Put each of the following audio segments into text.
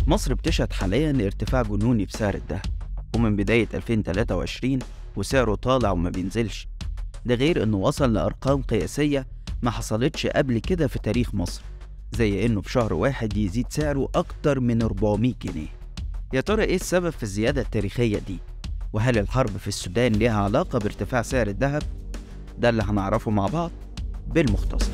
مصر بتشهد حاليا ارتفاع جنوني في سعر الذهب ومن بداية 2023 وسعره طالع وما بينزلش ده غير انه وصل لأرقام قياسية ما حصلتش قبل كده في تاريخ مصر زي انه في شهر واحد يزيد سعره أكتر من 400 جنيه يا ترى ايه السبب في الزيادة التاريخية دي؟ وهل الحرب في السودان ليها علاقة بارتفاع سعر الذهب؟ ده اللي هنعرفه مع بعض بالمختصر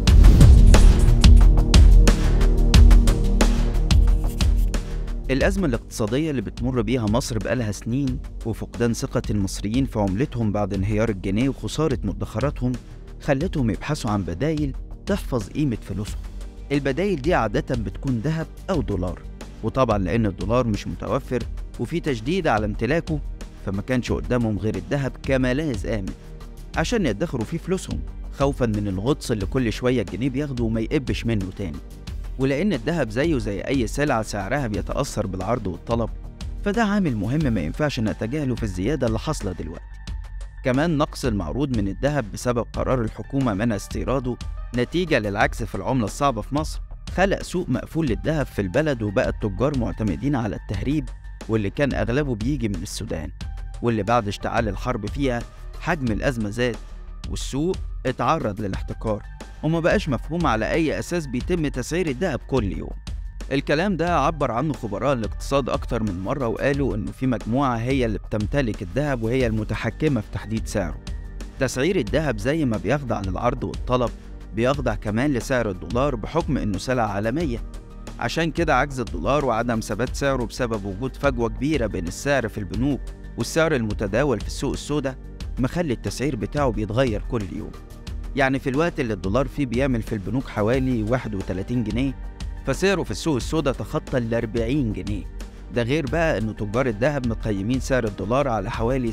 الأزمة الاقتصادية اللي بتمر بيها مصر بقالها سنين وفقدان ثقة المصريين في عملتهم بعد انهيار الجنيه وخسارة مدخراتهم خلتهم يبحثوا عن بدايل تحفظ قيمة فلوسهم البدايل دي عادة بتكون ذهب أو دولار وطبعا لأن الدولار مش متوفر وفي تشديد على امتلاكه فما كانش قدامهم غير الذهب كملاذ آمن عشان يدخروا فيه فلوسهم خوفا من الغطس اللي كل شوية الجنيه بياخده وما يقبش منه تاني ولأن الذهب زيه زي أي سلعة سعرها بيتأثر بالعرض والطلب فده عامل مهم ما ينفعش نتجاهله في الزيادة اللي حاصلة دلوقتي كمان نقص المعروض من الذهب بسبب قرار الحكومة منع استيراده نتيجة للعكس في العملة الصعبة في مصر خلق سوق مقفول للذهب في البلد وبقى التجار معتمدين على التهريب واللي كان أغلبه بيجي من السودان واللي بعد اشتعال الحرب فيها حجم الأزمة زاد والسوق اتعرض للاحتكار وما بقاش مفهوم على أي أساس بيتم تسعير الذهب كل يوم الكلام ده عبر عنه خبراء الاقتصاد أكتر من مرة وقالوا إنه في مجموعة هي اللي بتمتلك الذهب وهي المتحكمة في تحديد سعره تسعير الذهب زي ما بيخضع للعرض والطلب بيخضع كمان لسعر الدولار بحكم إنه سلعة عالمية عشان كده عجز الدولار وعدم ثبات سعره بسبب وجود فجوة كبيرة بين السعر في البنوك والسعر المتداول في السوق السوداء مخلي التسعير بتاعه بيتغير كل يوم يعني في الوقت اللي الدولار فيه بيعمل في البنوك حوالي 31 جنيه فسعره في السوق السوداء تخطى ال 40 جنيه ده غير بقى انه تجار الذهب مقيمين سعر الدولار على حوالي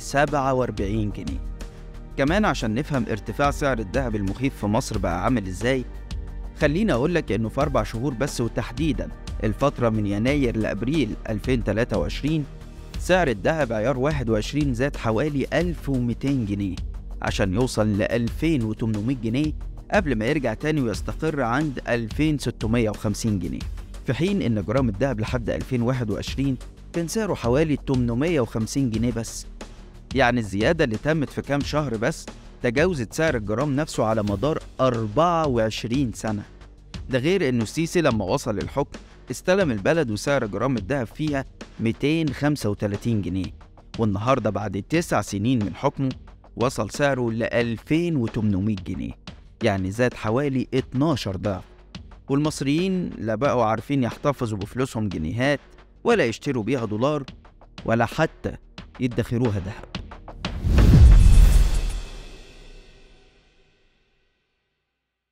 47 جنيه كمان عشان نفهم ارتفاع سعر الذهب المخيف في مصر بقى عامل ازاي خليني اقول لك انه في اربع شهور بس وتحديدا الفترة من يناير لابريل 2023 سعر الذهب عيار 21 زاد حوالي 1200 جنيه عشان يوصل ل 2800 جنيه قبل ما يرجع تاني ويستقر عند 2650 جنيه في حين إن جرام الذهب لحد 2021 كان سعره حوالي 850 جنيه بس يعني الزيادة اللي تمت في كام شهر بس تجاوزت سعر الجرام نفسه على مدار 24 سنة ده غير إنه السيسي لما وصل الحكم استلم البلد وسعر جرام الذهب فيها 235 جنيه والنهارده بعد تسع سنين من حكمه وصل سعره ل 2800 جنيه يعني زاد حوالي 12 ضعف والمصريين لا بقوا عارفين يحتفظوا بفلوسهم جنيهات ولا يشتروا بيها دولار ولا حتى يدخروها ذهب